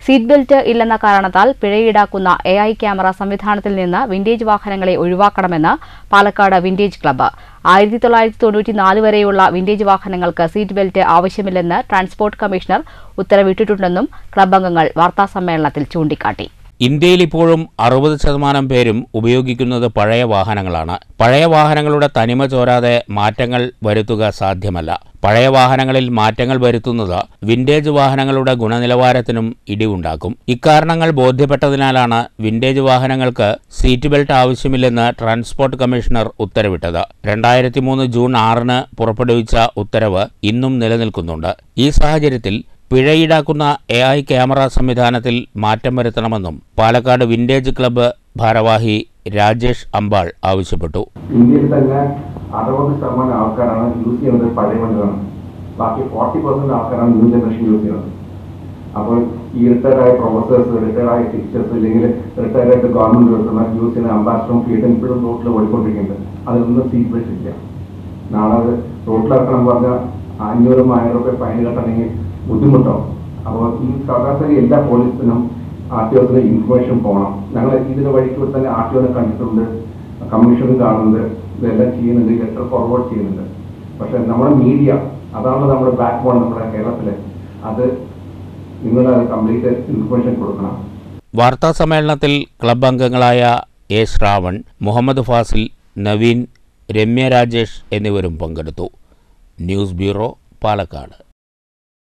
seat belt ഇല്ലെന്ന കാരണത്താൽ പിഴ ഈടാക്കുന്ന എ ഐ ക്യാമറ സംവിധാനത്തിൽ നിന്ന് വിന്റേജ് വാഹനങ്ങളെ ഒഴിവാക്കണമെന്ന് പാലക്കാട് വിന്റേജ് ക്ലബ്ബ് ആയിരത്തി തൊള്ളായിരത്തി തൊണ്ണൂറ്റിനാല് വരെയുള്ള വിന്റേജ് വാഹനങ്ങൾക്ക് സീറ്റ് ബെൽറ്റ് ആവശ്യമില്ലെന്ന് ട്രാൻസ്പോർട്ട് കമ്മീഷണർ ഉത്തരവിട്ടിട്ടുണ്ടെന്നും ക്ലബ്ബ് അംഗങ്ങൾ വാർത്താസമ്മേളനത്തിൽ ചൂണ്ടിക്കാട്ടി ഇന്ത്യയിൽ ഇപ്പോഴും അറുപത് ശതമാനം പേരും ഉപയോഗിക്കുന്നത് പഴയ വാഹനങ്ങളാണ് പഴയ വാഹനങ്ങളുടെ തനിമ ചോരാതെ മാറ്റങ്ങൾ വരുത്തുക സാധ്യമല്ല പഴയ വാഹനങ്ങളിൽ മാറ്റങ്ങൾ വരുത്തുന്നത് വിന്റേജ് വാഹനങ്ങളുടെ ഗുണനിലവാരത്തിനും ഇടിവുണ്ടാക്കും ഇക്കാരണങ്ങൾ ബോധ്യപ്പെട്ടതിനാലാണ് വിന്റേജ് വാഹനങ്ങൾക്ക് സീറ്റ് ബെൽറ്റ് ആവശ്യമില്ലെന്ന് ട്രാൻസ്പോർട്ട് കമ്മീഷണർ ഉത്തരവിട്ടത് രണ്ടായിരത്തി മൂന്ന് ജൂൺ ആറിന് പുറപ്പെടുവിച്ച ഉത്തരവ് ഇന്നും നിലനിൽക്കുന്നുണ്ട് ഈ സാഹചര്യത്തിൽ പിഴ ഈടാക്കുന്ന എ ഐ ക്യാമറ സംവിധാനത്തിൽ മാറ്റം വരുത്തണമെന്നും പാലക്കാട് വിന്റേജ് ക്ലബ്ബ് ഭാരവാഹി രാജേഷ് അമ്പാൾ ആവശ്യപ്പെട്ടു ഇന്ത്യയിൽ തന്നെ അറുപത് ശതമാനം ആൾക്കാരാണ് യൂസ് ചെയ്യുന്നത് പഴയ വണ്ടികളാണ് ബാക്കി ഫോർട്ടി പെർസെന്റ് ആൾക്കാരാണ് ന്യൂ ജനറേഷൻ യൂസ് ചെയ്യുന്നത് അപ്പോൾ ഈ റിട്ടയർഡ് ആയ പ്രൊഫസേഴ്സ് റിട്ടയർഡ് ആയ ടീച്ചേഴ്സ് ഇല്ലെങ്കിൽ റിട്ടയർഡ് ആയിട്ട് ഗവൺമെന്റ് ഉദ്യോഗസ്ഥന്മാർ യൂസ് ചെയ്യുന്ന അംബാസിഡറും ഫീൽഡും ഇപ്പോഴും റോട്ടിൽ ഓടിക്കൊണ്ടിരിക്കുന്നുണ്ട് അതിലൊന്നും സീറ്റ് ബെൽറ്റ് ഇല്ല നാളെ അത് റോട്ടിലിറക്കണം പറഞ്ഞാൽ അഞ്ഞൂറും ആയിരം രൂപ ഫൈൻ കെട്ടണമെങ്കിൽ ബുദ്ധിമുട്ടാവും അപ്പോൾ ഈ ശരാശരി എല്ലാ പോലീസിനും ആർ ടി ഒസിന് ഇൻഫർമേഷൻ പോകണം ഞങ്ങൾ ഇതിന് വഴിക്ക് തന്നെ ആർ ടി ഒനെ കണ്ടിട്ടുണ്ട് കമ്മീഷനും കാണുന്നുണ്ട് ഇതെല്ലാം ചെയ്യുന്നുണ്ട് ലെറ്റർ ഫോർവേഡ് ചെയ്യുന്നുണ്ട് പക്ഷെ നമ്മുടെ മീഡിയ അതാണ് നമ്മുടെ ബാക്ക് ബോൺ നമ്മുടെ കേരളത്തിലെ അത് നിങ്ങൾ അത് കംപ്ലീറ്റ് ഇൻഫർമേഷൻ കൊടുക്കണം വാർത്താ സമ്മേളനത്തിൽ ക്ലബ്ബ് അംഗങ്ങളായ എ ശ്രാവൺ മുഹമ്മദ് ഫാസിൽ നവീൻ രമ്യ രാജേഷ് എന്നിവരും പങ്കെടുത്തു ന്യൂസ് ബ്യൂറോ പാലക്കാട്